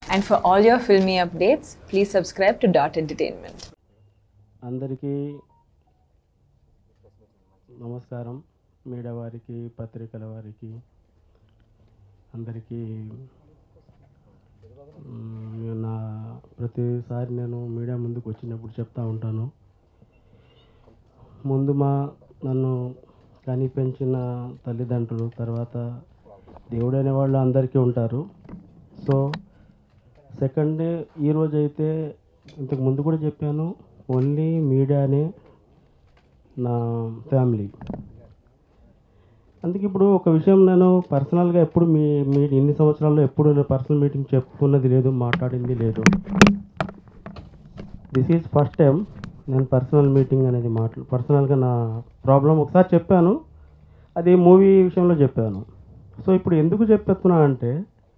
And for all your filmy updates, please subscribe to Dot Entertainment. అందరికీ నమస్కారం media వారికి పత్రికల వారికి అందరికీ మ్, నా ప్రతిసారి నేను మీడియా ముందుకు వచ్చినప్పుడు చెప్తా ఉంటాను ముందు మా నన్ను కని పెంచిన తల్లిదండ్రులు తర్వాత దేవుడైన వాళ్ళు అందరికీ ఉంటారు సో సెకండ్ ఈరోజు అయితే ఇంతకు ముందు కూడా చెప్పాను ఓన్లీ మీడియానే నా ఫ్యామిలీ అందుకే ఇప్పుడు ఒక విషయం నేను పర్సనల్గా ఎప్పుడు మీ మీ ఇన్ని సంవత్సరాల్లో ఎప్పుడు నేను పర్సనల్ మీటింగ్ చెప్పుకున్నది లేదు మాట్లాడింది లేదు దిస్ ఈజ్ ఫస్ట్ టైం నేను పర్సనల్ మీటింగ్ అనేది మాట్లా పర్సనల్గా నా ప్రాబ్లం ఒకసారి చెప్పాను అది మూవీ విషయంలో చెప్పాను సో ఇప్పుడు ఎందుకు చెప్పేస్తున్నా అంటే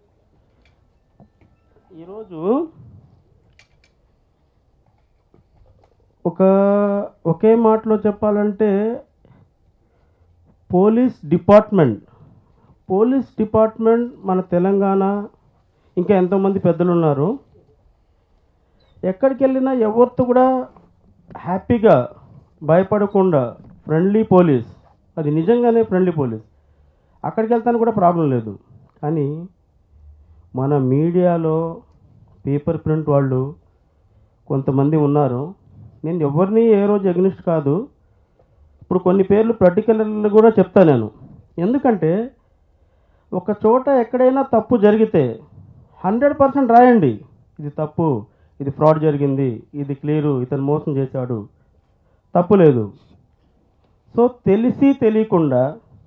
ఈరోజు ఒక ఒకే మాటలో చెప్పాలంటే పోలీస్ డిపార్ట్మెంట్ పోలీస్ డిపార్ట్మెంట్ మన తెలంగాణ ఇంకా ఎంతోమంది పెద్దలు ఉన్నారు ఎక్కడికి వెళ్ళినా ఎవరితో కూడా హ్యాపీగా భయపడకుండా ఫ్రెండ్లీ పోలీస్ అది నిజంగానే ఫ్రెండ్లీ పోలీస్ అక్కడికి వెళ్తాను కూడా ప్రాబ్లం లేదు కానీ మన మీడియాలో పేపర్ ప్రింట్ వాళ్ళు కొంతమంది ఉన్నారు నేను ఎవరిని ఏ రోజు ఎగ్నిస్ట్ కాదు ఇప్పుడు కొన్ని పేర్లు పర్టికులర్లు కూడా చెప్తా నేను ఎందుకంటే ఒక చోట ఎక్కడైనా తప్పు జరిగితే హండ్రెడ్ పర్సెంట్ రాయండి ఇది తప్పు ఇది ఫ్రాడ్ జరిగింది ఇది క్లియరు ఇతను మోసం చేశాడు తప్పు లేదు సో తెలిసి తెలియకుండా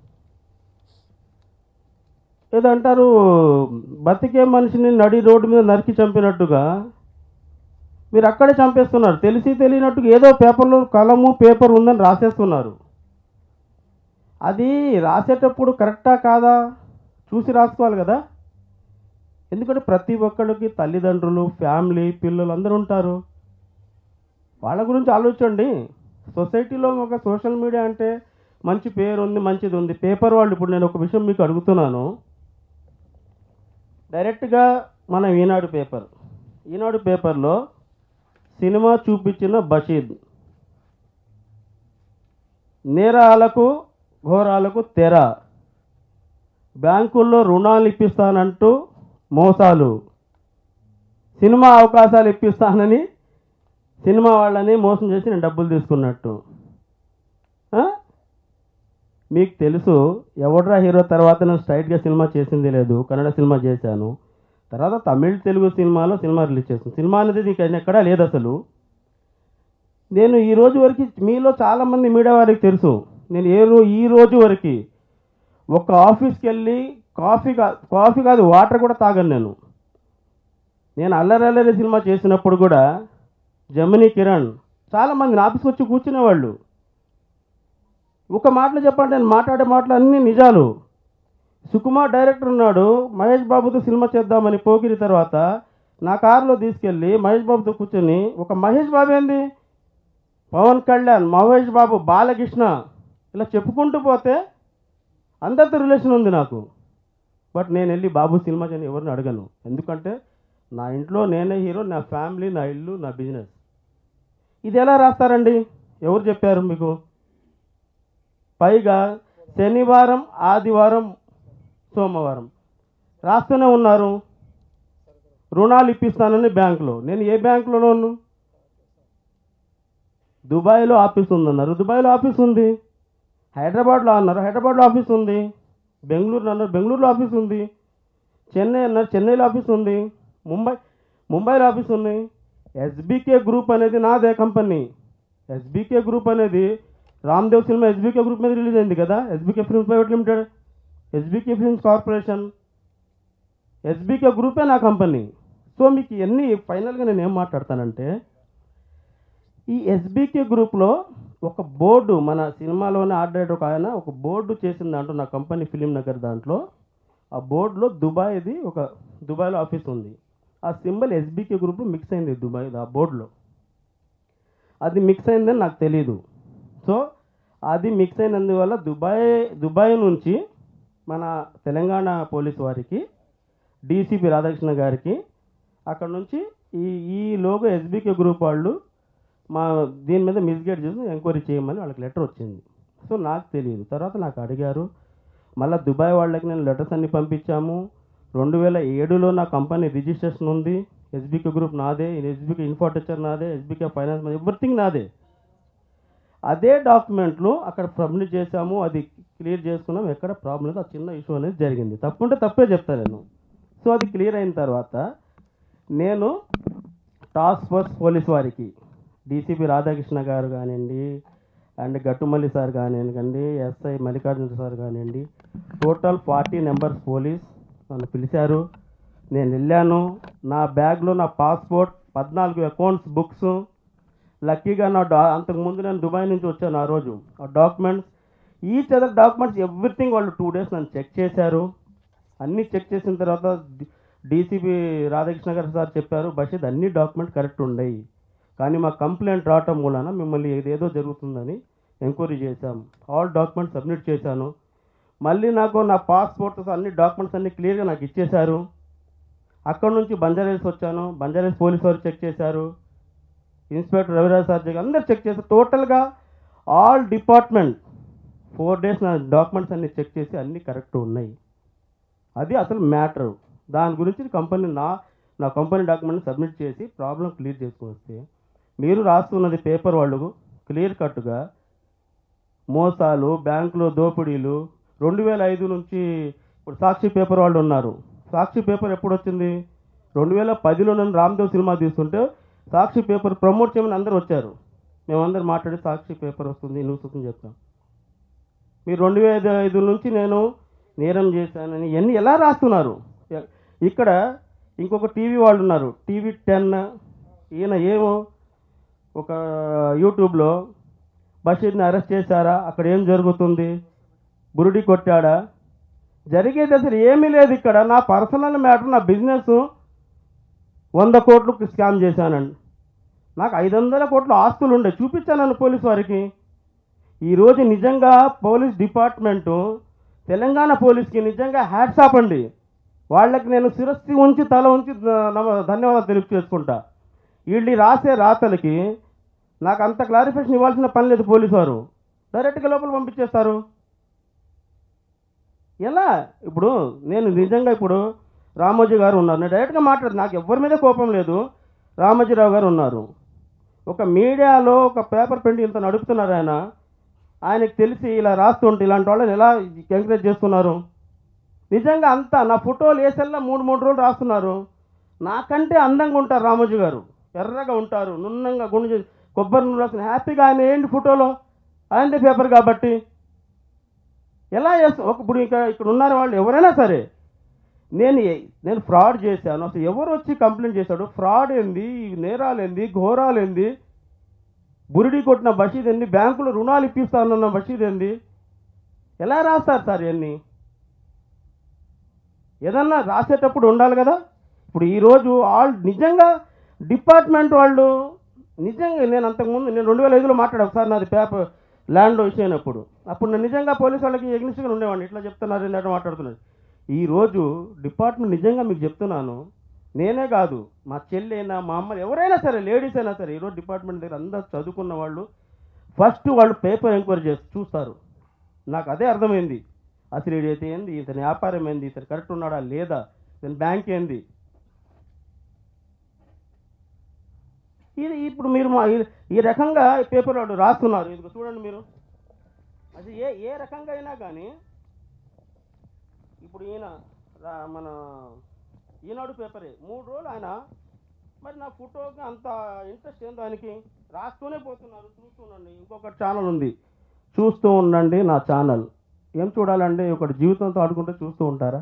ఏదో అంటారు బతికే మనిషిని నడి రోడ్డు మీద నరికి చంపినట్టుగా మీరు అక్కడే చంపేస్తున్నారు తెలిసి తెలియనట్టుగా ఏదో పేపర్లో కలము పేపర్ ఉందని రాసేస్తున్నారు అది రాసేటప్పుడు కరెక్టా కాదా చూసి రాసుకోవాలి కదా ఎందుకంటే ప్రతి ఒక్కరికి తల్లిదండ్రులు ఫ్యామిలీ పిల్లలు అందరూ ఉంటారు వాళ్ళ గురించి ఆలోచించండి సొసైటీలో ఒక సోషల్ మీడియా అంటే మంచి పేరు ఉంది మంచిది ఉంది పేపర్ వాళ్ళు ఇప్పుడు నేను ఒక విషయం మీకు అడుగుతున్నాను డైరెక్ట్గా మన ఈనాడు పేపర్ ఈనాడు పేపర్లో సినిమా చూపించిన బషీద్ నేరాలకు ఘోరాలకు తెర బ్యాంకుల్లో రుణాలు ఇప్పిస్తానంటూ మోసాలు సినిమా అవకాశాలు ఇప్పిస్తానని సినిమా వాళ్ళని మోసం చేసి నేను డబ్బులు తీసుకున్నట్టు ఆ? మీకు తెలుసు ఎవడ్రా హీరో తర్వాత నేను స్ట్రైట్గా సినిమా చేసింది లేదు కన్నడ సినిమా చేశాను తర్వాత తమిళ్ తెలుగు సినిమాలో సినిమా రిలీజ్ చేస్తాను సినిమా అనేది నీకు ఎక్కడా లేదు అసలు నేను ఈ రోజు వరకు మీలో చాలామంది మీడియా వారికి తెలుసు నేను ఏ రో ఈ రోజు వరకు ఒక ఆఫీస్కి వెళ్ళి కాఫీ కా కాఫీ కాదు వాటర్ కూడా తాగను నేను నేను అల్లరి అల్లరి సినిమా చేసినప్పుడు కూడా జమినీ కిరణ్ చాలామంది నా ఆఫీస్కి వచ్చి కూర్చునేవాళ్ళు ఒక మాటలు చెప్పండి నేను మాట్లాడే మాటలు అన్నీ నిజాలు సుకుమార్ డైరెక్టర్ ఉన్నాడు మహేష్ బాబుతో సినిమా చేద్దామని పోకిరి తర్వాత నా కారులో తీసుకెళ్ళి మహేష్ బాబుతో కూర్చొని ఒక మహేష్ బాబు ఏంది పవన్ కళ్యాణ్ మహేష్ బాబు బాలకృష్ణ ఇలా చెప్పుకుంటూ పోతే అందరితో రిలేషన్ ఉంది నాకు బట్ నేను వెళ్ళి బాబు సినిమా చేయని ఎవరిని అడగను ఎందుకంటే నా ఇంట్లో నేనే హీరో నా ఫ్యామిలీ నా ఇల్లు నా బిజినెస్ ఇది ఎలా రాస్తారండి ఎవరు చెప్పారు మీకు పైగా శనివారం ఆదివారం సోమవారం రాస్తూనే ఉన్నారు రుణాలు ఇప్పిస్తానని బ్యాంకులో నేను ఏ బ్యాంకులో ఉన్నాను దుబాయ్లో ఆఫీస్ ఉందన్నారు దుబాయ్లో ఆఫీస్ ఉంది హైదరాబాద్లో అన్నారు హైదరాబాద్లో ఆఫీస్ ఉంది బెంగళూరు అన్నారు బెంగళూరులో ఆఫీస్ ఉంది చెన్నై అన్నారు చెన్నైలో ఆఫీస్ ఉంది ముంబై ముంబైలో ఆఫీస్ ఉంది ఎస్బీకే గ్రూప్ అనేది నాదే కంపెనీ ఎస్బీకే గ్రూప్ అనేది రామ్దేవ్ సినిమా ఎస్బీకే గ్రూప్ మీద రిలీజ్ అయింది కదా SBK films private limited SBK films corporation SBK గ్రూపే నా కంపెనీ సో మీకు ఎన్ని ఫైనల్గా నేను ఏం మాట్లాడతానంటే ఈ ఎస్బీకే గ్రూప్లో ఒక బోర్డు మన సినిమాలోనే ఆర్డర్ ఒక ఆయన ఒక బోర్డు చేసిన దాంట్లో నా కంపెనీ ఫిలిం నగర్ దాంట్లో ఆ బోర్డులో దుబాయ్ది ఒక దుబాయ్లో ఆఫీస్ ఉంది ఆ సింబల్ ఎస్బీకే గ్రూప్లో మిక్స్ అయింది దుబాయ్ ఆ బోర్డులో అది మిక్స్ అయిందని నాకు తెలియదు సో అది మిక్స్ అయినందువల్ల దుబాయ్ దుబాయ్ నుంచి మన తెలంగాణ పోలీస్ వారికి డీసీపీ రాధాకృష్ణ గారికి అక్కడ నుంచి ఈ ఈ లోగో ఎస్బీకే గ్రూప్ వాళ్ళు మా దీని మీద మిస్గైడ్ చేసి ఎంక్వైరీ చేయమని వాళ్ళకి లెటర్ వచ్చింది సో నాకు తెలియదు తర్వాత నాకు అడిగారు మళ్ళీ దుబాయ్ వాళ్ళకి నేను లెటర్స్ అన్ని పంపించాము రెండు వేల ఏడులో నా కంపెనీ రిజిస్ట్రేషన్ ఉంది ఎస్బీకే గ్రూప్ నాదే ఎస్బీకే ఇన్ఫ్రాస్ట్రక్చర్ నాదే ఎస్బీకే ఫైనాన్స్ ఎవ్రీథింగ్ నాదే అదే డాక్యుమెంట్లు అక్కడ సబ్మిట్ చేశాము అది క్లియర్ చేసుకున్నాం ఎక్కడ ప్రాబ్లం లేదు ఆ చిన్న ఇష్యూ అనేది జరిగింది తప్పుంటే తప్పే చెప్తాను నేను సో అది క్లియర్ అయిన తర్వాత నేను టాస్క్ ఫోర్స్ పోలీస్ వారికి డీసీపీ రాధాకృష్ణ గారు కానివ్వండి అండ్ గట్టుమల్లి సార్ కానివ్వండి ఎస్ఐ మల్లికార్జున సార్ కానివ్వండి టోటల్ ఫార్టీ నెంబర్స్ పోలీస్ నన్ను పిలిచారు నేను వెళ్ళాను నా బ్యాగ్లో నా పాస్పోర్ట్ పద్నాలుగు అకౌంట్స్ బుక్స్ లక్కీగా నా డా అంతకుముందు నేను దుబాయ్ నుంచి వచ్చాను ఆ రోజు ఆ documents each other documents everything వాళ్ళు టూ డేస్ నన్ను చెక్ చేశారు అన్నీ చెక్ చేసిన తర్వాత డీసీపీ రాధాకృష్ణ గారు సార్ చెప్పారు బషీద్ అన్ని డాక్యుమెంట్ కరెక్ట్ ఉన్నాయి కానీ మా కంప్లైంట్ రావటం మూలన మిమ్మల్ని ఏదేదో జరుగుతుందని ఎంక్వైరీ చేశాం ఆల్ డాక్యుమెంట్స్ సబ్మిట్ చేశాను మళ్ళీ నాకు నా పాస్పోర్ట్స్ అన్ని డాక్యుమెంట్స్ అన్ని క్లియర్గా నాకు ఇచ్చేశారు అక్కడ నుంచి బంజారాహిల్స్ వచ్చాను బంజారాహిల్స్ పోలీస్ వారు చెక్ చేశారు ఇన్స్పెక్టర్ రవిరాజ్ సార్ చెక్ అందరు చెక్ చేశారు టోటల్గా ఆల్ డిపార్ట్మెంట్ ఫోర్ డేస్ నా డాక్యుమెంట్స్ అన్ని చెక్ చేసి అన్నీ కరెక్ట్ ఉన్నాయి అది అసలు మ్యాటర్ దాని గురించి కంపెనీ నా నా కంపెనీ డాక్యుమెంట్ సబ్మిట్ చేసి ప్రాబ్లం క్లియర్ చేసుకుని వస్తే మీరు రాస్తున్నది పేపర్ వాళ్ళు క్లియర్ కట్గా మోసాలు బ్యాంకులో దోపిడీలు రెండు వేల ఐదు నుంచి ఇప్పుడు సాక్షి పేపర్ వాళ్ళు ఉన్నారు సాక్షి పేపర్ ఎప్పుడు వచ్చింది రెండు వేల పదిలో నేను రామ్దేవ్ సినిమా తీస్తుంటే సాక్షి పేపర్ ప్రమోట్ చేయమని అందరూ వచ్చారు మేమందరం మాట్లాడి సాక్షి పేపర్ వస్తుంది న్యూస్ వస్తుంది చెప్తాం మీరు రెండు వేల ఐదు నుంచి నేను నేరం చేశానని ఇవన్నీ ఎలా రాస్తున్నారు ఎ- ఇక్కడ ఇంకొక టీవీ వాళ్ళు ఉన్నారు టీవీ టెన్ ఈయన ఏమో ఒక యూట్యూబ్లో బషీర్ని అరెస్ట్ చేశారా అక్కడ ఏం జరుగుతుంది బురుడి కొట్టాడా జరిగేది అసలు ఏమీ లేదు ఇక్కడ నా పర్సనల్ మ్యాటర్ నా బిజినెస్ వంద కోట్లు స్కామ్ చేశానండి నాకు ఐదు వందల కోట్ల ఆస్తులు ఉండే చూపించాను పోలీస్ వారికి ఈరోజు నిజంగా పోలీస్ డిపార్ట్మెంటు తెలంగాణ పోలీస్కి నిజంగా హ్యాట్స్ ఆప్ అండి వాళ్ళకి నేను శిరస్సు ఉంచి తల ఉంచి ద- నమ- ధన్యవాదాలు తెలియజేసుకుంటా వీళ్ళు ఈ రాసే రాతలకి నాకు అంత క్లారిఫికేషన్ ఇవ్వాల్సిన పని లేదు పోలీసు వారు డైరెక్ట్గా లోపల పంపించేస్తారు ఎలా ఇప్పుడు నేను నిజంగా ఇప్పుడు రామోజీ గారు ఉన్నారు నేను డైరెక్ట్గా మాట్లాడు నాకు ఎవరి మీద కోపం లేదు రామోజీరావు గారు ఉన్నారు ఒక మీడియాలో ఒక పేపర్ ప్రింట్ ఇంత నడుపుతున్నారు ఆయన ఆయనకు తెలిసి ఇలా రాస్తుంటే ఇలాంటి వాళ్ళని ఎలా ఎంకరేజ్ చేస్తున్నారు నిజంగా అంతా నా ఫోటోలు వేసల్లా మూడు మూడు రోజులు రాస్తున్నారు నాకంటే అందంగా ఉంటారు రామోజీ గారు ఎర్రగా ఉంటారు నున్నంగా గుండె చేసి కొబ్బరి నూనె రాసిన హ్యాపీగా ఆయన ఏంటి ఫోటోలో ఆయనదే పేపర్ కాబట్టి ఎలా చేస్తా ఒక ఇప్పుడు ఇంకా ఇక్కడ ఉన్నారు వాళ్ళు ఎవరైనా సరే నేను ఏ- నేను ఫ్రాడ్ చేశాను అసలు ఎవరు వచ్చి కంప్లైంట్ చేశాడు ఫ్రాడ్ ఏంది నేరాలు ఏంది ఘోరాలు ఏంది బురిడి కొట్టిన బషీద్ ఏంది బ్యాంకులో రుణాలు ఇప్పిస్తానన్న బషీద్ ఏంది ఎలా రాస్తారు సార్ ఇవన్నీ ఏదన్నా రాసేటప్పుడు ఉండాలి కదా ఇప్పుడు ఈరోజు ఆల్ నిజంగా డిపార్ట్మెంట్ వాళ్ళు నిజంగా నేను అంతకుముందు నేను రెండు వేల ఐదులో మాట్లాడాను ఒకసారి నాది పేపర్ ల్యాండ్ అయినప్పుడు అప్పుడు నేను నిజంగా పోలీసు వాళ్ళకి ఎగ్నిస్ట్గా ఉండేవాడిని ఇట్లా చెప్తున్నారు ఏంటంటే మాట్లాడుతున్నాడు ఈరోజు డిపార్ట్మెంట్ నిజంగా మీకు చెప్తున్నాను నేనే కాదు మా చెల్లెైనా మా అమ్మ ఎవరైనా సరే లేడీస్ అయినా సరే ఈరోజు డిపార్ట్మెంట్ దగ్గర అందరూ చదువుకున్న వాళ్ళు ఫస్ట్ వాళ్ళు పేపర్ ఎంక్వైరీ చేసి చూస్తారు నాకు అదే అర్థమైంది అసలు ఈడైతే ఏంది ఇతని వ్యాపారం ఏంది ఇతను కరెక్ట్ ఉన్నాడా లేదా ఇతని బ్యాంక్ ఏంది ఇది ఇప్పుడు మీరు మా ఈ- ఈ రకంగా పేపర్ వాళ్ళు రాస్తున్నారు ఇది చూడండి మీరు అది ఏ ఏ రకంగా అయినా కానీ ఇప్పుడు ఈయన రా- మన ఈనాడు పేపరే మూడు రోజులు ఆయన మరి నా ఫోటోకి అంత ఇంట్రెస్ట్ ఏందో ఆయనకి రాస్తూనే పోతున్నారు చూస్తుండండి ఇంకొక ఛానల్ ఉంది చూస్తూ ఉండండి నా ఛానల్ ఏం చూడాలండి ఒకటి జీవితంతో ఆడుకుంటే చూస్తూ ఉంటారా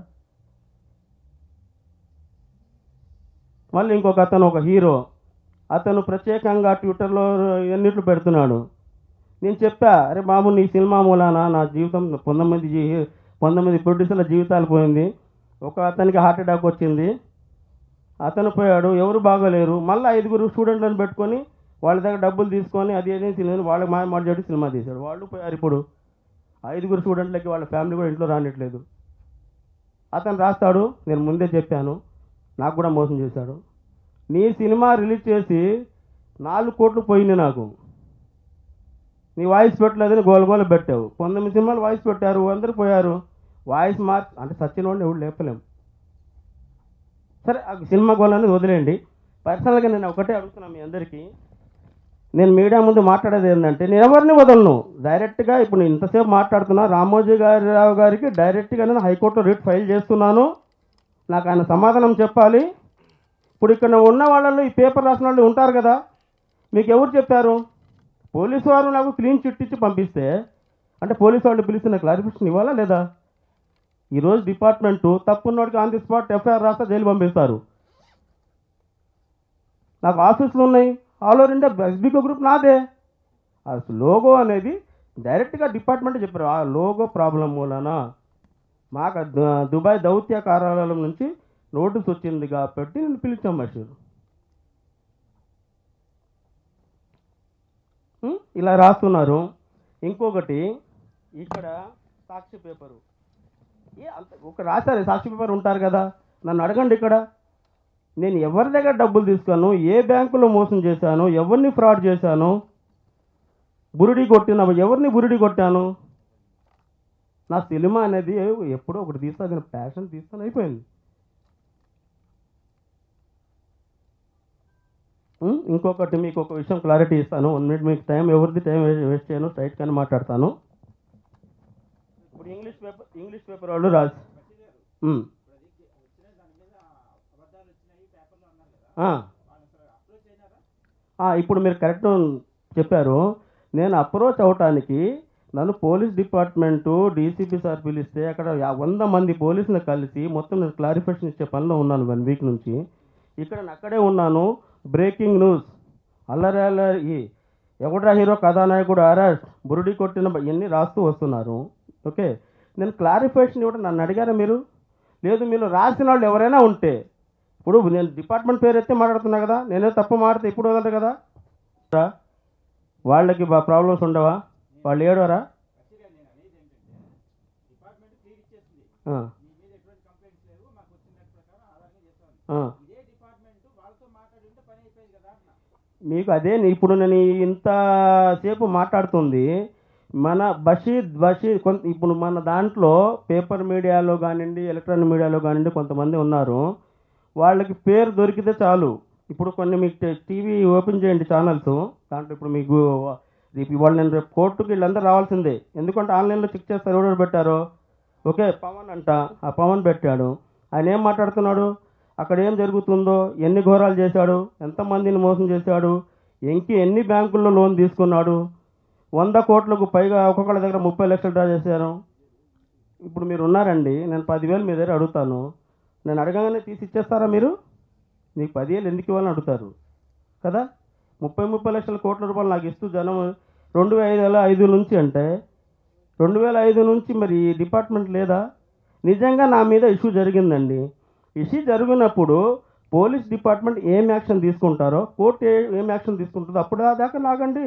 మళ్ళీ ఇంకొక అతను ఒక హీరో అతను ప్రత్యేకంగా ట్విట్టర్లో ఎన్నిట్లు పెడుతున్నాడు నేను చెప్పా అరే బాబు నీ సినిమా మూలాన నా జీవితం పంతొమ్మిది జీ- పంతొమ్మిది ప్రొడ్యూసర్ల జీవితాలు పోయింది ఒక అతనికి హార్ట్ అటాక్ వచ్చింది అతను పోయాడు ఎవరు బాగోలేరు మళ్ళీ ఐదుగురు స్టూడెంట్లను పెట్టుకొని వాళ్ళ దగ్గర డబ్బులు తీసుకొని అది ఏదైనా సినిమా వాళ్ళకి మాయ మాట్లాడి సినిమా తీశాడు వాళ్ళు పోయారు ఇప్పుడు ఐదుగురు స్టూడెంట్లకి వాళ్ళ ఫ్యామిలీ కూడా ఇంట్లో రానిట్లేదు అతను రాస్తాడు నేను ముందే చెప్పాను నాకు కూడా మోసం చేశాడు నీ సినిమా రిలీజ్ చేసి నాలుగు కోట్లు పోయింది నాకు నీ వాయిస్ పెట్టలేదని గోలగోల పెట్టావు పంతొమ్మిది సినిమాలు వాయిస్ పెట్టారు అందరూ పోయారు వాయిస్ మార్క్ అంటే సచిన వాడిని ఎవడు లేపలేం సరే ఆ సినిమా గోల్ అనేది వదిలేయండి పర్సనల్గా నేను ఒకటే అడుగుతున్నా మీ అందరికీ నేను మీడియా ముందు మాట్లాడేది ఏంటంటే నేను ఎవరిని వదలను డైరెక్ట్గా ఇప్పుడు నేను ఇంతసేపు మాట్లాడుతున్నా రామోజీ గారి రావు గారికి డైరెక్ట్గా నేను హైకోర్టులో రిట్ ఫైల్ చేస్తున్నాను నాకు ఆయన సమాధానం చెప్పాలి ఇప్పుడు ఇక్కడ ఉన్న వాళ్ళలో ఈ పేపర్ రాసిన వాళ్ళు ఉంటారు కదా మీకు ఎవరు చెప్పారు పోలీసు వారు నాకు క్లీన్ చిట్ ఇచ్చి పంపిస్తే అంటే పోలీసు వాళ్ళు పిలిచి నాకు క్లారిఫికేషన్ ఇవ్వాలా లేదా ఈరోజు డిపార్ట్మెంటు తప్పున్నోడికి ఆన్ ది స్పాట్ ఎఫ్ఐఆర్ రాస్తే జైలు పంపిస్తారు నాకు ఆఫీసులు ఉన్నాయి ఆల్ ఓవర్ ఇండియా ఎస్బికో గ్రూప్ నాదే ఆ లోగో అనేది డైరెక్ట్గా డిపార్ట్మెంట్ చెప్పారు ఆ లోగో ప్రాబ్లం మూలన మాకు ఆ దు- దుబాయ్ దౌత్య కార్యాలయం నుంచి నోటీస్ వచ్చింది కాబట్టి నేను పిలిచాం మషూర్ ఉం? ఇలా రాస్తున్నారు ఇంకొకటి ఇక్కడ సాక్షి పేపరు ఏ అంత ఒక రాశారు సాక్షి పేపర్ ఉంటారు కదా నన్ను అడగండి ఇక్కడ నేను ఎవరి దగ్గర డబ్బులు తీసుకున్నాను ఏ బ్యాంకులో మోసం చేశాను ఎవరిని ఫ్రాడ్ చేశాను బురుడి కొట్టిన ఎవరిని బురుడి కొట్టాను నా సినిమా అనేది ఎప్పుడో ఒకటి తీస్తా అది ప్యాషన్ తీస్తాను అయిపోయింది ఉం? ఇంకొకటి మీకు ఒక విషయం క్లారిటీ ఇస్తాను వన్ మినిట్ మీకు టైం ఎవరిది టైం వేస్ట్ చేయను స్ట్రైట్ కానీ మాట్లాడతాను ఇప్పుడు ఇంగ్లీష్ పేపర్ ఇంగ్లీష్ పేపర్ వాళ్ళు రాసి ఉం. ఆ. ఆ, ఇప్పుడు మీరు కరెక్ట్ చెప్పారు నేను అప్రోచ్ అవటానికి నన్ను పోలీస్ డిపార్ట్మెంటు డీసీపీ సార్ పిలిస్తే అక్కడ యా- వంద మంది పోలీసులు కలిసి మొత్తం నేను క్లారిఫికేషన్ ఇచ్చే పనిలో ఉన్నాను వన్ వీక్ నుంచి ఇక్కడ నేను అక్కడే ఉన్నాను బ్రేకింగ్ న్యూస్ అల్లరి అల్లరి ఎవడ్రా హీరో కథానాయకుడు అరెస్ట్ బురుడి కొట్టిన బ- ఇవన్నీ రాస్తూ వస్తున్నారు ఓకే నేను క్లారిఫికేషన్ ఇవ్వడం నన్ను అడిగారా మీరు లేదు మీరు రాసిన వాళ్ళు ఎవరైనా ఉంటే ఇప్పుడు నేను డిపార్ట్మెంట్ పేరు ఎత్తే మాట్లాడుతున్నా కదా నేనే తప్పు మాట్లాడితే ఇప్పుడు వదలరు కదా రా. వాళ్ళకి బా ప్రాబ్లమ్స్ ఉండవా వాళ్ళు ఏడవరా ఆ. ఆ. మీకు అదే నీ- ఇప్పుడు నేను ఇంతసేపు మాట్లాడుతుంది మన బషీద్ బషీద్ కొంత ఇప్పుడు మన దాంట్లో పేపర్ మీడియాలో కానివ్వండి ఎలక్ట్రానిక్ మీడియాలో కానివ్వండి కొంతమంది ఉన్నారు వాళ్ళకి పేరు దొరికితే చాలు ఇప్పుడు కొన్ని మీకు టే- టీవీ ఓపెన్ చేయండి ఛానల్స్ దాంట్లో ఇప్పుడు మీకు రేపు ఇవాళ నేను రేపు కోర్టుకి వీళ్ళందరూ రావాల్సిందే ఎందుకంటే ఆన్లైన్లో చెక్ చేస్తారు ఎవరెవరు పెట్టారో ఓకే పవన్ అంట ఆ పవన్ పెట్టాడు ఆయన ఏం మాట్లాడుతున్నాడు అక్కడ ఏం జరుగుతుందో ఎన్ని ఘోరాలు చేశాడు ఎంతమందిని మోసం చేశాడు ఎంకి ఎన్ని బ్యాంకుల్లో లోన్ తీసుకున్నాడు వంద కోట్లకు పైగా ఒక్కొక్కళ్ళ దగ్గర ముప్పై లక్షలు డ్రా చేశారు ఇప్పుడు మీరు ఉన్నారండి నేను పదివేలు మీ దగ్గర అడుగుతాను నేను అడగగానే తీసి ఇచ్చేస్తారా మీరు నీకు పదివేలు ఎందుకు ఇవ్వాలని అడుగుతారు కదా ముప్పై ముప్పై లక్షల కోట్ల రూపాయలు నాకు ఇస్తూ జనం రెండు వేల ఐదు నుంచి అంటే రెండు వేల ఐదు నుంచి మరి ఈ డిపార్ట్మెంట్ లేదా నిజంగా నా మీద ఇష్యూ జరిగిందండి ఇష్యూ జరిగినప్పుడు పోలీస్ డిపార్ట్మెంట్ ఏం యాక్షన్ తీసుకుంటారో కోర్టు ఏ- ఏం యాక్షన్ తీసుకుంటుందో అప్పుడు దాకా నాగండి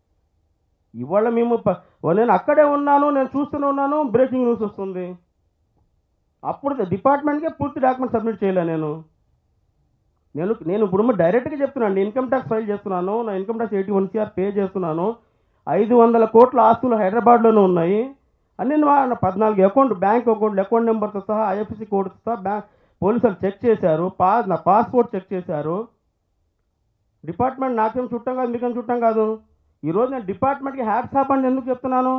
ఇవాళ మేము ప- నేను అక్కడే ఉన్నాను నేను చూస్తూనే ఉన్నాను బ్రేకింగ్ న్యూస్ వస్తుంది అప్పుడు డిపార్ట్మెంట్కే పూర్తి డాక్యుమెంట్ సబ్మిట్ చేయలే నేను నేను నేను ఇప్పుడు డైరెక్ట్గా చెప్తున్నాను ఇన్కమ్ ట్యాక్స్ ఫైల్ చేస్తున్నాను నా income tax eighty one CR pay చేస్తున్నాను ఐదు వందల కోట్ల ఆస్తులు హైదరాబాద్లోనే ఉన్నాయి అన్ని నా- నా పద్నాలుగు అకౌంట్ బ్యాంక్ అకౌంట్ అకౌంట్ నెంబర్తో సహా ఐఎఫ్ఎస్సి కోడ్తో సహా బ్యాంక్ పోలీసులు చెక్ చేశారు పా నా పాస్పోర్ట్ చెక్ చేశారు డిపార్ట్మెంట్ నాకేం చుట్టం కాదు మీకేం చుట్టం కాదు ఈరోజు నేను డిపార్ట్మెంట్కి హ్యాట్స్ ఆఫ్ అని ఎందుకు చెప్తున్నాను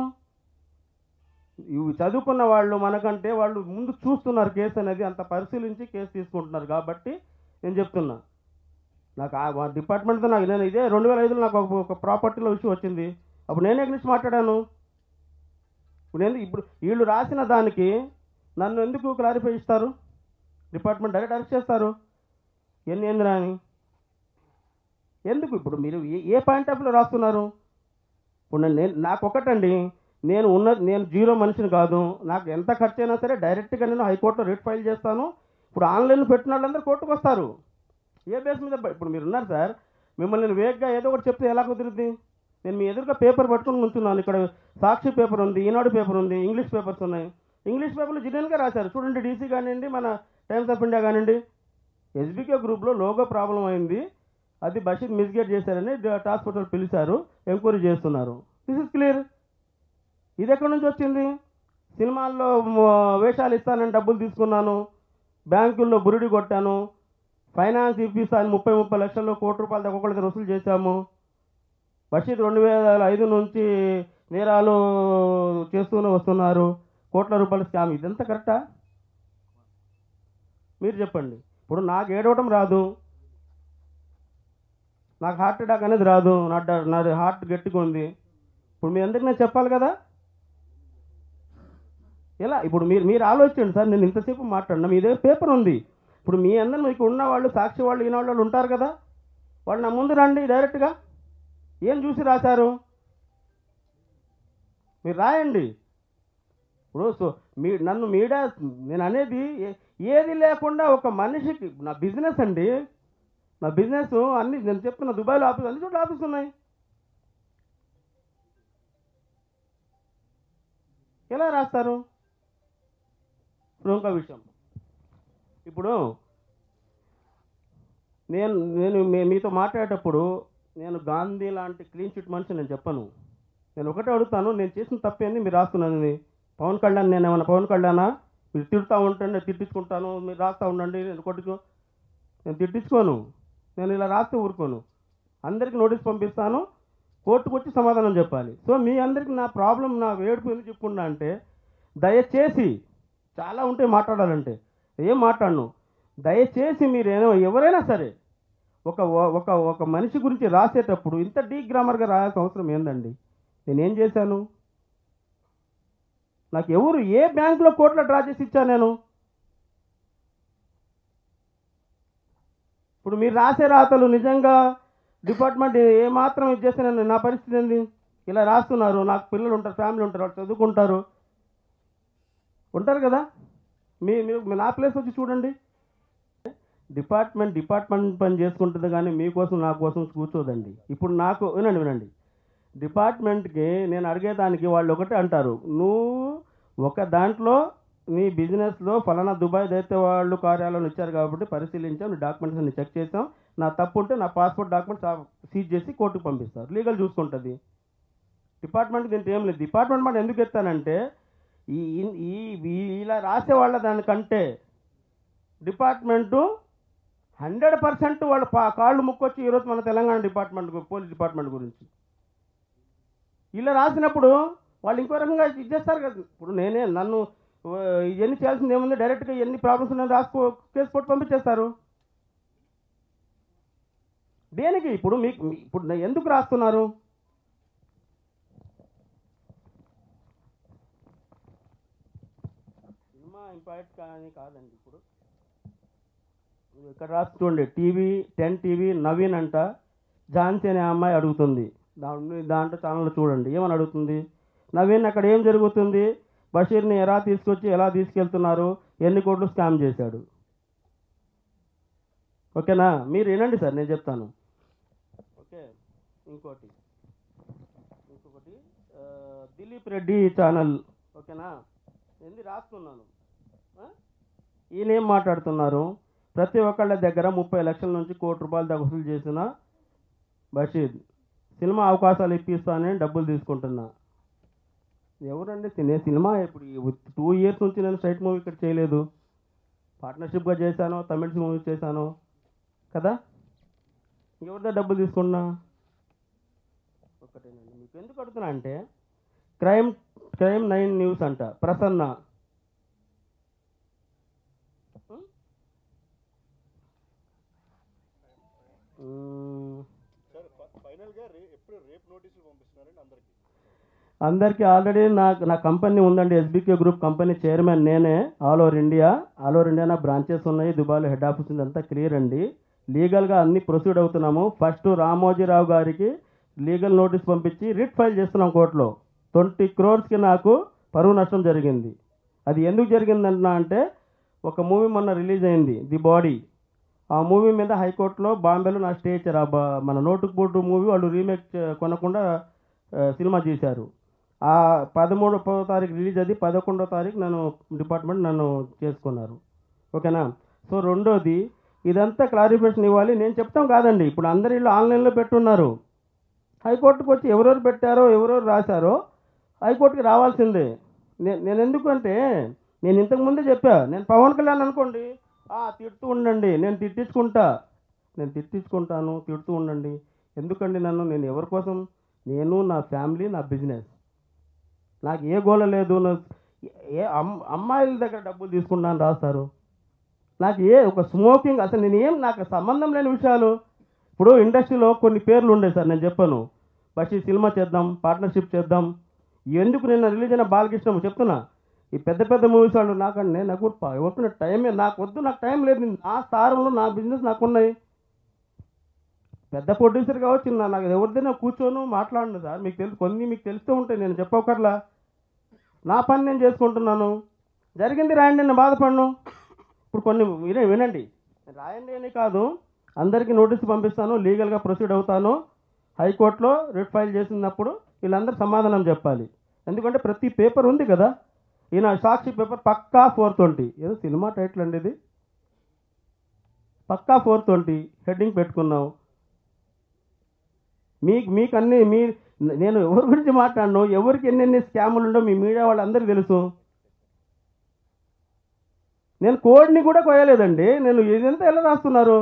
ఇవి చదువుకున్న వాళ్ళు మనకంటే వాళ్ళు ముందు చూస్తున్నారు కేసు అనేది అంత పరిశీలించి కేసు తీసుకుంటున్నారు కాబట్టి నేను చెప్తున్నా నాకు ఆ డిపార్ట్మెంట్తో నాకు నేను ఇదే రెండు వేల ఐదులో నాకు ఒక- ఒక ప్రాపర్టీలో ఇష్యూ వచ్చింది అప్పుడు నేను ఎక్కడి నుంచి మాట్లాడాను ఇప్పుడు ఎందుకు ఇప్పుడు వీళ్ళు రాసిన దానికి నన్ను ఎందుకు క్లారిఫై ఇస్తారు డిపార్ట్మెంట్ డైరెక్ట్ అరెస్ట్ చేస్తారు ఎన్ని ఏంది రాని ఎందుకు ఇప్పుడు మీరు ఏ ఏ పాయింట్ ఆఫ్ వ్యూలో రాస్తున్నారు ఇప్పుడు నేను నేను- నాకు ఒకటండి నేను ఉన్న నేను జీరో మనిషిని కాదు నాకు ఎంత ఖర్చు అయినా సరే డైరెక్ట్గా నేను హైకోర్టులో రేట్ ఫైల్ చేస్తాను ఇప్పుడు ఆన్లైన్లో పెట్టిన వాళ్ళందరూ కోర్టుకు వస్తారు ఏ బేస్ మీద బ- ఇప్పుడు మీరు ఉన్నారు సార్ మిమ్మల్ని నేను వేగ్గా ఏదో ఒకటి చెప్తే ఎలా కుదురుద్ది నేను మీ ఎదురుగా పేపర్ పట్టుకొని ఉంచున్నాను ఇక్కడ సాక్షి పేపర్ ఉంది ఈనాడు పేపర్ ఉంది ఇంగ్లీష్ పేపర్స్ ఉన్నాయి ఇంగ్లీష్ పేపర్లు జెన్యున్గా రాశారు చూడండి డీసీ కానివ్వండి మన టైమ్స్ ఆఫ్ ఇండియా కానివ్వండి ఎస్బీకే గ్రూప్లో లోగో ప్రాబ్లం అయింది అది బషీర్ మిస్గేట్ చేశారని టాస్క్ ఫోర్స్ పిలిచారు ఎంక్వైరీ చేస్తున్నారు దిస్ ఇస్ క్లియర్ ఇది ఎక్కడి నుంచి వచ్చింది సినిమాల్లో మ- వేషాలు ఇస్తానని డబ్బులు తీసుకున్నాను బ్యాంకుల్లో బురిడి కొట్టాను ఫైనాన్స్ ఇప్పిస్తాను ముప్పై ముప్పై లక్షల్లో కోటి రూపాయలు ఒక్కొక్కరి దగ్గర వసూలు చేశాము బషీర్ రెండు వేల ఐదు నుంచి నేరాలు చేస్తూనే వస్తున్నారు కోట్ల రూపాయల స్కామ్ ఇదంతా కరెక్టా మీరు చెప్పండి ఇప్పుడు నాకు ఏడవటం రాదు నాకు హార్ట్ అటాక్ అనేది రాదు నా డ- నాది హార్ట్ గట్టిగా ఉంది ఇప్పుడు మీ అందరికి నేను చెప్పాలి కదా ఎలా ఇప్పుడు మీరు మీరు ఆలోచించండి సార్ నేను ఇంతసేపు మాట్లాడినా మీ దగ్గర పేపర్ ఉంది ఇప్పుడు మీ అందరు మీకు ఉన్న వాళ్ళు సాక్షి వాళ్ళు ఈనాడు వాళ్ళు ఉంటారు కదా వాళ్ళు నా ముందు రండి డైరెక్ట్గా ఏం చూసి రాశారు మీరు రాయండి ఇప్పుడు సో మీ నన్ను మీడియా నేను అనేది ఏ- ఏది లేకుండా ఒక మనిషికి నా బిజినెస్ అండి నా బిజినెస్ అన్ని నేను చెప్తున్నా దుబాయ్లో ఆఫీస్ అన్ని చోట్ల ఆఫీస్ ఉన్నాయి ఎలా రాస్తారు ఇప్పుడు ఇంకో విషయం ఇప్పుడు నేను నేను మీ- మీతో మాట్లాడేటప్పుడు నేను గాంధీ లాంటి క్లీన్ చిట్ మనిషి నేను చెప్పను నేను ఒకటే అడుగుతాను నేను చేసిన తప్పేంది మీరు రాస్తున్నాను పవన్ కళ్యాణ్ నేను ఏమన్నా పవన్ కళ్యాణా మీరు తిడుతూ ఉంటే నేను తిట్టించుకుంటాను మీరు రాస్తూ ఉండండి నేను కొట్టుకో నేను తిట్టించుకోను నేను ఇలా రాస్తే ఊరుకోను అందరికీ నోటీస్ పంపిస్తాను కోర్టుకు వచ్చి సమాధానం చెప్పాలి సో మీ అందరికీ నా ప్రాబ్లం నా వేడుపు ఎందుకు చెప్పుకున్నా అంటే దయచేసి చాలా ఉంటే మాట్లాడాలంటే ఏం మాట్లాడను దయచేసి మీరు ఏమో ఎవరైనా సరే ఒక ఒక ఒక మనిషి గురించి రాసేటప్పుడు ఇంత డీ గ్రామర్గా రాయాల్సిన అవసరం ఏందండి నేనేం చేశాను నాకు ఎవరు ఏ బ్యాంకులో కోట్ల డ్రా చేసి ఇచ్చా నేను ఇప్పుడు మీరు రాసే రాతలు నిజంగా డిపార్ట్మెంట్ ఏ మాత్రం ఇది చేస్తే నేను నా పరిస్థితి ఏంది ఇలా రాస్తున్నారు నాకు పిల్లలు ఉంటారు ఫ్యామిలీ ఉంటారు వాళ్ళు చదువుకుంటారు ఉంటారు కదా మీ మీరు మీ నా ప్లేస్ వచ్చి చూడండి డిపార్ట్మెంట్ డిపార్ట్మెంట్ పని చేసుకుంటుంది కానీ మీకోసం నా కోసం కూర్చోదండి ఇప్పుడు నాకు వినండి వినండి డిపార్ట్మెంట్కి నేను అడిగేదానికి వాళ్ళు ఒకటే అంటారు నువ్వు ఒక దాంట్లో నీ బిజినెస్లో ఫలానా దుబాయ్ దైత్య వాళ్ళు కార్యాలయం ఇచ్చారు కాబట్టి పరిశీలించాం నీ డాక్యుమెంట్స్ అన్ని చెక్ చేసాం నా తప్పు ఉంటే నా పాస్పోర్ట్ డాక్యుమెంట్స్ సీజ్ చేసి కోర్టుకు పంపిస్తారు లీగల్ చూసుకుంటుంది డిపార్ట్మెంట్ దీంట్లో ఏం లేదు డిపార్ట్మెంట్ మాట ఎందుకు ఎత్తానంటే ఈ ఈ ఈ- ఇలా రాసే వాళ్ళ దానికంటే డిపార్ట్మెంటు హండ్రెడ్ పర్సెంట్ వాళ్ళ పా కాళ్ళు ముక్కొచ్చి ఈరోజు మన తెలంగాణ డిపార్ట్మెంట్ గు- పోలీస్ డిపార్ట్మెంట్ గురించి ఇలా రాసినప్పుడు వాళ్ళు ఇంకో రకంగా ఇచ్చేస్తారు కదా ఇప్పుడు నేనే నన్ను ఆ, ఇవన్నీ చేయాల్సింది ఏముంది డైరెక్ట్గా ఎన్ని ప్రాబ్లమ్స్ ఉన్నాయో రాసుకో కేసు పోటీ పంపించేస్తారు దేనికి ఇప్పుడు మీకు మీ- ఇప్పుడు నేను ఎందుకు రాస్తున్నారు సినిమా ఇంపాక్ట్ కానీ కాదండి ఇప్పుడు ఇక్కడ రాసి చూడండి టీవీ టెన్ టీవీ నవీన్ అంట ఝాన్సీ అనే అమ్మాయి అడుగుతుంది దాంట్లో దాంట్లో ఛానల్లో చూడండి ఏమని అడుగుతుంది నవీన్ అక్కడ ఏం జరుగుతుంది బషీర్ని ఎలా తీసుకొచ్చి ఎలా తీసుకెళ్తున్నారు ఎన్ని కోట్లు స్కామ్ చేశాడు ఓకేనా మీరు వినండి సార్ నేను చెప్తాను ఓకే ఇంకోటి ఇంకొకటి ఆ, దిలీప్ రెడ్డి ఛానల్ ఓకేనా ఏంది రాస్తున్నాను ఆ? ఈయన ఏం మాట్లాడుతున్నారు ప్రతి ఒక్కళ్ళ దగ్గర ముప్పై లక్షల నుంచి కోటి రూపాయల దాకా వసూలు చేసిన బషీర్ సినిమా అవకాశాలు ఇప్పిస్తానని డబ్బులు తీసుకుంటున్నా ఎవరండి నేను సినిమా ఇప్పుడు టూ ఇయర్స్ నుంచి నేను స్ట్రైట్ మూవీ ఇక్కడ చేయలేదు పార్ట్నర్షిప్గా చేశాను తమిళ మూవీ చేశాను కదా ఎవరిదో డబ్బులు తీసుకున్నా ఒకటేనండి మీకు ఎందుకు అడుగుతున్నా అంటే క్రైమ్ క్రైమ్ నైన్ న్యూస్ అంట ప్రసన్న మ్మ్. సార్ ఫ- ఫైనల్గా రే ఎప్పుడు రేపు నోటీసులు పంపిస్తున్నారండి అందరికి అందరికీ ఆల్రెడీ నాకు నా కంపెనీ ఉందండి ఎస్బీకే గ్రూప్ కంపెనీ చైర్మన్ నేనే all over India all over India నా బ్రాంచెస్ ఉన్నాయి దుబాయ్లో హెడ్ ఆఫీస్ ఉంది అంతా క్లియర్ అండి లీగల్గా అన్ని ప్రొసీడ్ అవుతున్నాము ఫస్ట్ రామోజీరావు గారికి లీగల్ నోటీస్ పంపించి రిట్ ఫైల్ చేస్తున్నాం కోర్టులో ట్వంటీ క్రోర్స్కి నాకు పరువు నష్టం జరిగింది అది ఎందుకు జరిగిందంటున్నా అంటే ఒక మూవీ మొన్న రిలీజ్ అయింది ది బాడీ ఆ మూవీ మీద హైకోర్టులో బాంబేలో నా స్టే ఇచ్చారు ఆ బా- మన నోటుకు బోటు మూవీ వాళ్ళు రీమేక్ చే- కొనకుండా ఆ, సినిమా చేశారు ఆ పదమూడో తారీఖు రిలీజ్ అది పదకొండో తారీఖు నన్ను డిపార్ట్మెంట్ నన్ను చేసుకున్నారు ఓకేనా సో రెండోది ఇదంతా క్లారిఫికేషన్ ఇవ్వాలి నేను చెప్తాం కాదండి ఇప్పుడు అందరి ఇల్లు ఆన్లైన్లో పెట్టున్నారు హైకోర్టుకు వచ్చి ఎవరెవరు పెట్టారో ఎవరెవరు రాశారో హైకోర్టుకి రావాల్సిందే నేను నేను ఎందుకంటే నేను ఇంతకు ముందే చెప్పా నేను పవన్ కళ్యాణ్ అనుకోండి "ఆ, తిడుతూ ఉండండి నేను తిట్టించుకుంటా నేను తిట్టించుకుంటాను తిడుతూ ఉండండి ఎందుకండి నన్ను నేను ఎవరి కోసం నేను నా ఫ్యామిలీ నా బిజినెస్ నాకు ఏ గోల లేదు నా- ఏ అమ్ అమ్మాయిల దగ్గర డబ్బులు తీసుకుంటాను రాస్తారు నాకు ఏ ఒక స్మోకింగ్ అసలు నేను ఏం నాకు సంబంధం లేని విషయాలు ఇప్పుడు ఇండస్ట్రీలో కొన్ని పేర్లు ఉండే సార్ నేను చెప్పాను బస్ ఈ సినిమా చేద్దాం పార్ట్నర్షిప్ చేద్దాం ఎందుకు నిన్న రిలీజ్ అయిన బాలకృష్ణ చెప్తున్నా ఈ పెద్ద పెద్ద మూవీస్ వాళ్ళు నాకండి నాకు ఎవరికి టైమే నాకు వద్దు నాకు టైం లేదు నా స్థానంలో నా బిజినెస్ నాకున్నాయి పెద్ద ప్రొడ్యూసర్ కావచ్చు నా నాకు ఎవరిదైనా కూర్చోను మాట్లాడను సార్ మీకు తెలుసు కొన్ని మీకు తెలుస్తూ ఉంటాయి నేను చెప్పకర్లా నా పని నేను చేసుకుంటున్నాను జరిగింది రాయండి నేను బాధపడను ఇప్పుడు కొన్ని వినే వినండి రాయండి అని కాదు అందరికీ నోటీస్ పంపిస్తాను లీగల్గా ప్రొసీడ్ అవుతాను హైకోర్టులో రిట్ ఫైల్ చేసినప్పుడు వీళ్ళందరూ సమాధానం చెప్పాలి ఎందుకంటే ప్రతి పేపర్ ఉంది కదా ఈయన సాక్షి పేపర్ పక్కా ఫోర్ ట్వంటీ ఏదో సినిమా టైటిల్ అండి ఇది పక్కా ఫోర్ ట్వంటీ హెడ్డింగ్ పెట్టుకున్నావు మీకు మీకు అన్ని మీ నేను ఎవరి గురించి మాట్లాడను ఎవరికి ఎన్నెన్ని స్కాములు ఉండో మీ మీడియా వాళ్ళందరికీ తెలుసు నేను కోడ్ని కూడా కోయలేదండి నేను ఇదంతా ఎలా రాస్తున్నారు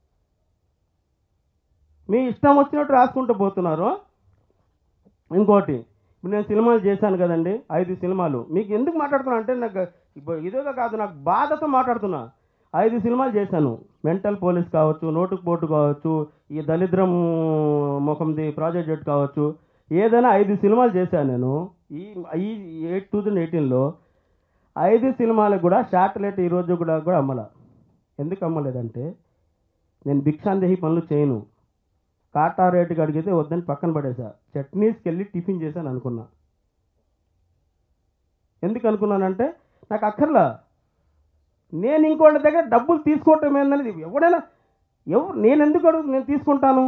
మీ ఇష్టం వచ్చినట్టు రాసుకుంటూ పోతున్నారు ఇంకోటి ఇప్పుడు నేను సినిమాలు చేశాను కదండి ఐదు సినిమాలు మీకు ఎందుకు మాట్లాడుతున్నా అంటే నాకు ఇప్పుడు ఇదేగా కాదు నాకు బాధతో మాట్లాడుతున్నా ఐదు సినిమాలు చేశాను మెంటల్ పోలీస్ కావచ్చు నోటుకు పోటు కావచ్చు ఈ దళిద్రం ముఖంది ప్రాజెక్ట్ జెట్ కావచ్చు ఏదైనా ఐదు సినిమాలు చేశాను నేను ఈ ఈ ఎయిట్ టూ థౌజండ్ ఎయిటీన్లో ఐదు సినిమాలకు కూడా శాటిలైట్ ఈ రోజు కూడా కూడా అమ్మల ఎందుకు అమ్మలేదంటే నేను భిక్షాందేహి పనులు చేయను కాటా రేటుకి అడిగితే వద్దని పక్కన పడేసా చట్నీస్కి వెళ్ళి టిఫిన్ చేశాను అనుకున్నా ఎందుకు అనుకున్నానంటే నాకు అక్కర్లా నేను ఇంకోళ్ళ దగ్గర డబ్బులు తీసుకోవటం ఏందనేది ఎవడైనా ఎవరు నేను ఎందుకు అడుగు నేను తీసుకుంటాను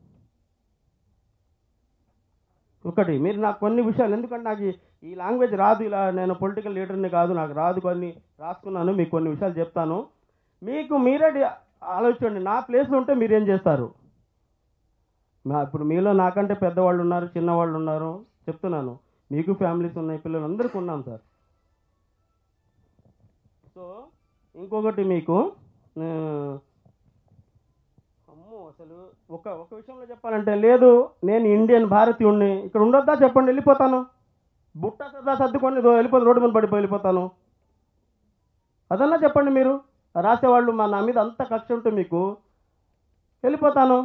ఒకటి మీరు నాకు కొన్ని విషయాలు ఎందుకంటే నాకు ఈ- ఈ లాంగ్వేజ్ రాదు ఇలా నేను పొలిటికల్ లీడర్ని కాదు నాకు రాదు కొన్ని రాసుకున్నాను మీకు కొన్ని విషయాలు చెప్తాను మీకు మీరే డి- ఆలోచించండి నా ప్లేస్లో ఉంటే మీరేం చేస్తారు మా ఇప్పుడు మీలో నాకంటే పెద్దవాళ్ళు ఉన్నారు చిన్నవాళ్ళు ఉన్నారు చెప్తున్నాను మీకు ఫ్యామిలీస్ ఉన్నాయి పిల్లలు అందరికీ ఉన్నాం సార్ సో ఇంకొకటి మీకు ఆ, అమ్మో అసలు ఒక ఒక విషయంలో చెప్పాలంటే లేదు నేను ఇండియన్ భారతీయుణ్ణి ఇక్కడ ఉండొద్దా చెప్పండి వెళ్ళిపోతాను బుట్ట సదా సర్దుకొని దో- వెళ్ళిపోతాను రోడ్డు మీద పడిపోయి వెళ్ళిపోతాను అదన్నా చెప్పండి మీరు రాసేవాళ్ళు మా నా మీద అంత కక్ష ఉంటే మీకు వెళ్ళిపోతాను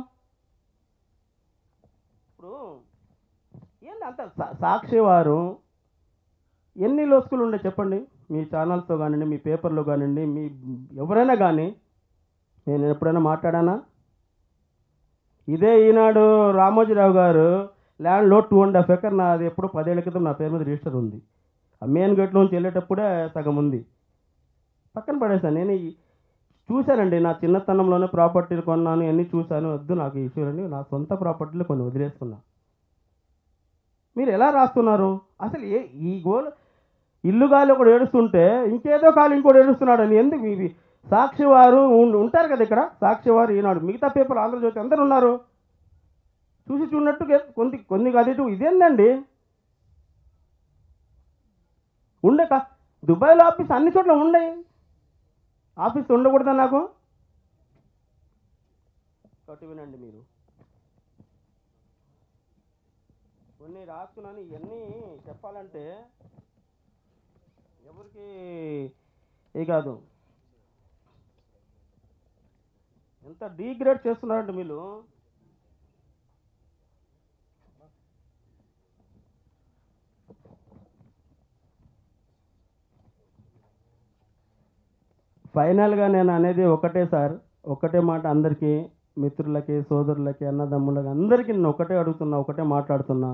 ఇప్పుడు ఏంటి అంత సా- సాక్షి వారు ఎన్ని లోసుకులు ఉండే చెప్పండి మీ ఛానల్స్తో కానివ్వండి మీ పేపర్లో కానివ్వండి మీ ఎవరైనా కానీ నేను ఎప్పుడైనా మాట్లాడానా ఇదే ఈనాడు రామోజీరావు గారు ల్యాండ్లో టూ అండ్ హాఫ్ ఎకర్ నాది ఎప్పుడో పదేళ్ల క్రితం నా పేరు మీద రిజిస్టర్ ఉంది ఆ మెయిన్ గేట్ నుంచి వెళ్ళేటప్పుడే సగం ఉంది పక్కన పడేసాను నేను ఈ- చూశానండి నా చిన్నతనంలోనే ప్రాపర్టీలు కొన్నాను అన్నీ చూశాను వద్దు నాకు ఈ ఇష్యూ అని నా సొంత ప్రాపర్టీలు కొన్ని వదిలేసుకున్నా మీరు ఎలా రాస్తున్నారు అసలు ఏ ఈ గోల్ ఇల్లు గాలి ఒకడు ఏడుస్తుంటే ఇంకేదో కాలు ఇంకోటి ఏడుస్తున్నాడు అని ఎందుకు ఇవి సాక్షి వారు ఉం- ఉంటారు కదా ఇక్కడ సాక్షి వారు ఈనాడు మిగతా పేపర్ ఆంధ్రజ్యోతి అందరు ఉన్నారు చూసి చూడనట్టు కొన్ని కొన్ని కాదు ఇటు ఇదేందండి ఉండే కా దుబాయ్లో ఆఫీస్ అన్ని చోట్ల ఉండే ఆఫీస్ ఉండకూడదా నాకు ఒకటి వినండి మీరు కొన్ని రాసుకున్నాను ఇవన్నీ చెప్పాలంటే ఎవరికి ఏ కాదు ఎంత డీగ్రేడ్ చేస్తున్నారంటే వీళ్ళు ఫైనల్గా నేను అనేది ఒకటే సార్ ఒకటే మాట అందరికీ మిత్రులకి సోదరులకి అన్నదమ్ములకి అందరికీ నేను ఒకటే అడుగుతున్నా ఒకటే మాట్లాడుతున్నా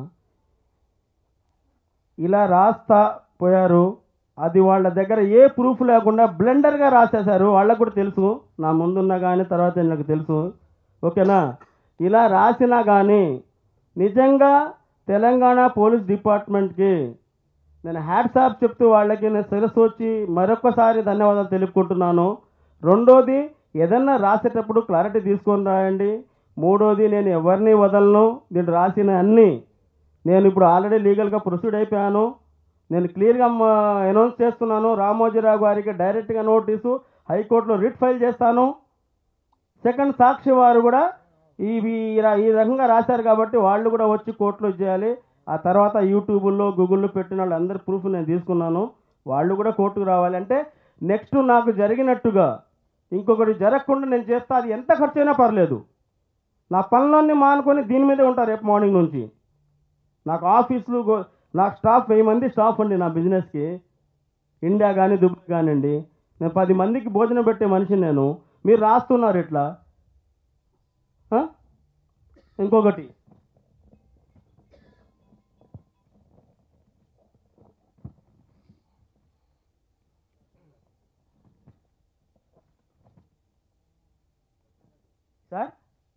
ఇలా రాస్తా పోయారు అది వాళ్ళ దగ్గర ఏ ప్రూఫ్ లేకుండా బ్లెండర్గా రాసేశారు వాళ్ళకు కూడా తెలుసు నా ముందున్నా కానీ తర్వాత నాకు తెలుసు ఓకేనా ఇలా రాసినా కానీ నిజంగా తెలంగాణ పోలీస్ డిపార్ట్మెంట్కి నేను హ్యాట్సాప్ చెప్తూ వాళ్ళకి నేను శిరస్సు వచ్చి మరొకసారి ధన్యవాదాలు తెలుపుకుంటున్నాను రెండోది ఏదన్నా రాసేటప్పుడు క్లారిటీ తీసుకొని రాయండి మూడోది నేను ఎవరిని వదలను దీంట్లో రాసిన అన్నీ నేను ఇప్పుడు ఆల్రెడీ లీగల్గా ప్రొసీడ్ అయిపోయాను నేను క్లియర్గా అనౌన్స్ చేస్తున్నాను రామోజీరావు గారికి డైరెక్ట్గా నోటీసు హైకోర్టులో రిట్ ఫైల్ చేస్తాను సెకండ్ సాక్షి వారు కూడా ఈ ఈ రా- ఈ రకంగా రాశారు కాబట్టి వాళ్ళు కూడా వచ్చి కోర్టులో చేయాలి ఆ తర్వాత యూట్యూబ్లో గూగుల్లో పెట్టిన వాళ్ళు అందరి ప్రూఫ్ నేను తీసుకున్నాను వాళ్ళు కూడా కోర్టుకు రావాలి అంటే నెక్స్ట్ నాకు జరిగినట్టుగా ఇంకొకటి జరగకుండా నేను చేస్తా అది ఎంత ఖర్చు అయినా పర్లేదు నా పనులన్నీ మానుకొని దీని మీదే ఉంటారు రేపు మార్నింగ్ నుంచి నాకు ఆఫీసులు గో- నాకు స్టాఫ్ వెయ్యి మంది స్టాఫ్ అండి నా బిజినెస్కి ఇండియా కానీ దుబాయ్ కానివ్వండి నేను పది మందికి భోజనం పెట్టే మనిషిని నేను మీరు రాస్తున్నారు ఇట్లా ఆ? ఇంకొకటి సార్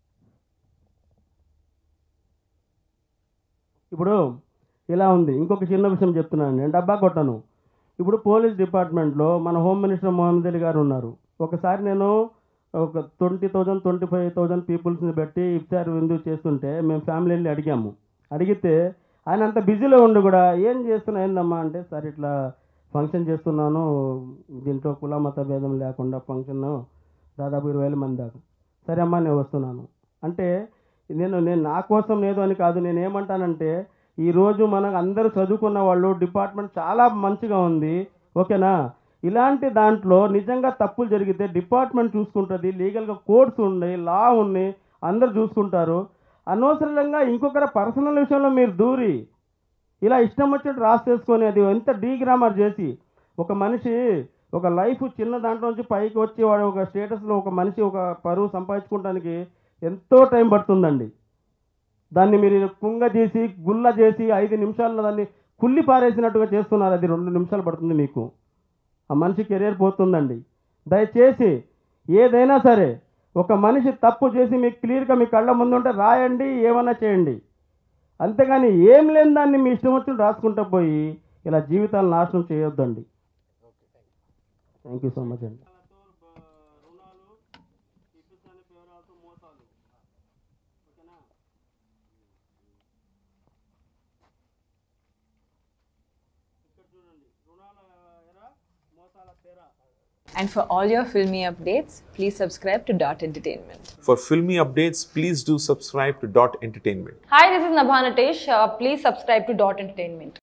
ఇప్పుడు ఇలా ఉంది ఇంకొక చిన్న విషయం చెప్తున్నాను నేను డబ్బా కొట్టను ఇప్పుడు పోలీస్ డిపార్ట్మెంట్లో మన హోమ్ మినిస్టర్ మొహమ్మద్ అలీ గారు ఉన్నారు ఒకసారి నేను ఒక twenty thousand twenty five thousand పీపుల్స్ని బట్టి ఇఫ్తార్ విందు చేస్తుంటే మేము ఫ్యామిలీ వెళ్ళి అడిగాము అడిగితే ఆయన అంత బిజీలో ఉండి కూడా ఏం చేస్తున్నా ఏందమ్మా అంటే సార్ ఇట్లా ఫంక్షన్ చేస్తున్నాను దీంట్లో కుల మత భేదం లేకుండా ఫంక్షన్ దాదాపు ఇరవై వేల మంది దాకా సరే అమ్మా నేను వస్తున్నాను అంటే నేను నేను నా కోసం లేదు అని కాదు నేను ఏమంటానంటే ఈరోజు మనకు అందరూ చదువుకున్న వాళ్ళు డిపార్ట్మెంట్ చాలా మంచిగా ఉంది ఓకేనా ఇలాంటి దాంట్లో నిజంగా తప్పులు జరిగితే డిపార్ట్మెంట్ చూసుకుంటుంది లీగల్గా కోర్ట్స్ ఉన్నాయి లా ఉన్నాయి అందరు చూసుకుంటారు అనవసరంగా ఇంకొకరి పర్సనల్ విషయంలో మీరు దూరి ఇలా ఇష్టం వచ్చినట్టు రాసేసుకొని అది ఎంత డీగ్రామర్ చేసి ఒక మనిషి ఒక లైఫ్ చిన్న దాంట్లో నుంచి పైకి వచ్చి వాడు ఒక స్టేటస్లో ఒక మనిషి ఒక పరువు సంపాదించుకోవడానికి ఎంతో టైం పడుతుందండి దాన్ని మీరు కుంగ చేసి గుల్ల చేసి ఐదు నిమిషాల్లో దాన్ని కుళ్ళి పారేసినట్టుగా చేస్తున్నారు అది రెండు నిమిషాలు పడుతుంది మీకు ఆ మనిషి కెరీర్ పోతుందండి దయచేసి ఏదైనా సరే ఒక మనిషి తప్పు చేసి మీకు క్లియర్గా మీ కళ్ళ ముందు ఉంటే రాయండి ఏమైనా చేయండి అంతేగాని ఏం లేని దాన్ని మీ ఇష్టం వచ్చినట్టు రాసుకుంటూ పోయి ఇలా జీవితాలు నాశనం చేయొద్దండి థ్యాంక్ యూ సో మచ్ అండి And for all your filmy updates, please subscribe to Dot Entertainment. For filmy updates, please do subscribe to Dot Entertainment. Hi, this is Nabha Natesh. Uh, please subscribe to Dot Entertainment.